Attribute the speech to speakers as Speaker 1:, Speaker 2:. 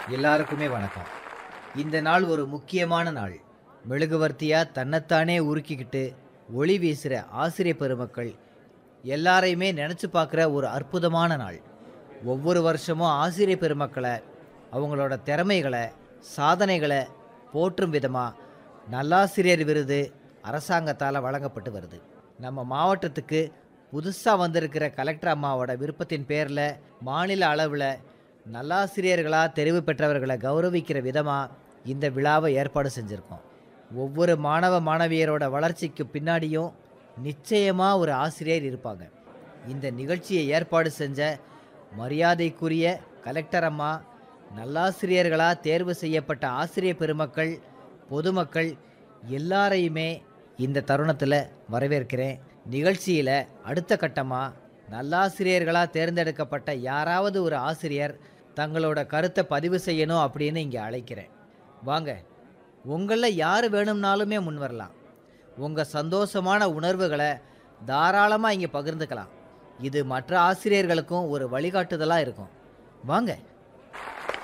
Speaker 1: எல்லாருக்குமே வணக்கம் இந்த நாள் ஒரு முக்கியமான நாள் மெழுகுவர்த்தியா தன்னைத்தானே உருக்கிக்கிட்டு ஒளி வீசுகிற ஆசிரியர் பெருமக்கள் எல்லாரையுமே நினச்சி பார்க்குற ஒரு அற்புதமான நாள் ஒவ்வொரு வருஷமும் ஆசிரியர் பெருமக்களை அவங்களோட திறமைகளை சாதனைகளை போற்றும் விதமாக நல்லாசிரியர் விருது அரசாங்கத்தால் வழங்கப்பட்டு வருது நம்ம மாவட்டத்துக்கு புதுசாக வந்திருக்கிற கலெக்டர் அம்மாவோட விருப்பத்தின் பேரில் மாநில அளவில் நல்லாசிரியர்களாக தெரிவு பெற்றவர்களை கௌரவிக்கிற விதமாக இந்த விழாவை ஏற்பாடு செஞ்சுருக்கோம் ஒவ்வொரு மாணவ மாணவியரோட வளர்ச்சிக்கு பின்னாடியும் நிச்சயமாக ஒரு ஆசிரியர் இருப்பாங்க இந்த நிகழ்ச்சியை ஏற்பாடு செஞ்ச மரியாதைக்குரிய கலெக்டர் அம்மா நல்லாசிரியர்களாக தேர்வு செய்யப்பட்ட ஆசிரியர் பெருமக்கள் பொதுமக்கள் எல்லாரையுமே இந்த தருணத்தில் வரவேற்கிறேன் நிகழ்ச்சியில் அடுத்த கட்டமாக நல்லாசிரியர்களாக தேர்ந்தெடுக்கப்பட்ட யாராவது ஒரு ஆசிரியர் தங்களோட கருத்தை பதிவு செய்யணும் அப்படின்னு இங்கே அழைக்கிறேன் வாங்க உங்களில் யார் வேணும்னாலுமே முன் வரலாம் உங்கள் சந்தோஷமான உணர்வுகளை தாராளமாக இங்கே பகிர்ந்துக்கலாம் இது மற்ற ஆசிரியர்களுக்கும் ஒரு வழிகாட்டுதலாக இருக்கும் வாங்க